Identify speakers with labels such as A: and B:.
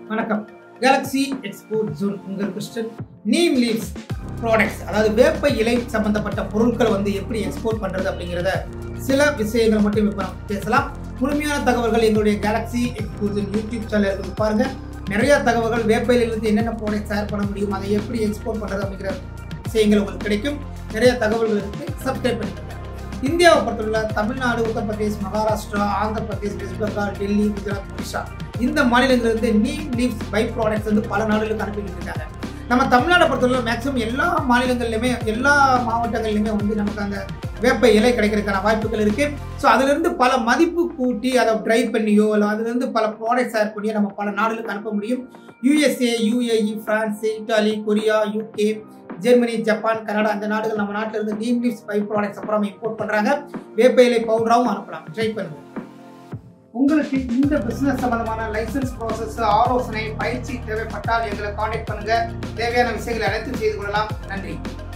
A: வணக்கம் galaxy export zone உங்கள் கிறிஸ்டன் நீம் லீவ்ஸ் ப்ராடக்ட்ஸ் அதாவது வேப்ப இலை சம்பந்தப்பட்ட பொருட்களை வந்து எப்படி எக்ஸ்போர்ட் பண்றது அப்படிங்கிறத சில விஷயங்கள் மட்டும் இப்போ நம்ம பேசலாம் முழுமையான தகவல்கள் எங்களுடைய galaxy export zone YouTube channel இருக்கு பாருங்க நிறைய தகவல்கள் வேப்ப இலையிலிருந்து என்னென்ன ப்ராடக்ட் ஷேர் பண்ண முடியும் அதை எப்படி எக்ஸ்போர்ட் பண்றது அப்படிங்கிற விஷயங்கள் உங்களுக்கு கிடைக்கும் நிறைய தகவல்கள் இருக்கு சப்ஸ்கிரைப் பண்ணிக்கோங்க இந்தியாவை பொறுத்தவரை தமிழ்நாடு உத்தரப்பிரதேஷ் மகாராஷ்டிரா ஆந்திர பிரதேஷ் வெஸ்ட் பெங்கால் டெல்லி குஜராத் ஒடிஷா இந்த மாநிலங்களிலிருந்து நீம் லீவ்ஸ் பை ப்ராடக்ட்ஸ் வந்து பல நாடுகளுக்கு அனுப்பிக்கிட்டு இருக்காங்க நம்ம தமிழ்நாட்டை பொறுத்தவரை மேக்ஸிமம் எல்லா மாநிலங்கள்லையுமே எல்லா மாவட்டங்கள்லையுமே வந்து நமக்கு அந்த வேப்ப இலை கிடைக்கிறதுக்கான வாய்ப்புகள் இருக்கு ஸோ அதுலேருந்து பல மதிப்பு கூட்டி அதை ட்ரை பண்ணியோ இல்லை அதுலேருந்து பல ப்ராடக்ட்ஸ் ஆட் பண்ணியோ நம்ம பல நாடுகளுக்கு அனுப்ப முடியும் USA UAE France Italy Korea UK Germany Japan Canada இந்த நாடுகள் நம்ம நாட்டில் இருந்து நீம் லீவ்ஸ் பை ப்ராடக்ட்ஸ் அப்புறம் இம்போர்ட் பண்ணுறாங்க வேப்ப இலை பவுடராகவும் அனுப்பலாம் ட்ரை பண்ணுங்க உங்களுக்கு இந்த பிசினஸ் சம்பந்தமான லைசன்ஸ் ப்ராசஸ் ஆலோசனை பயிற்சி தேவைப்பட்டால் எங்களை காண்டாக்ட் பண்ணுங்க தேவையான விஷயங்களை அனைத்தும் செய்து கொள்ளலாம் நன்றி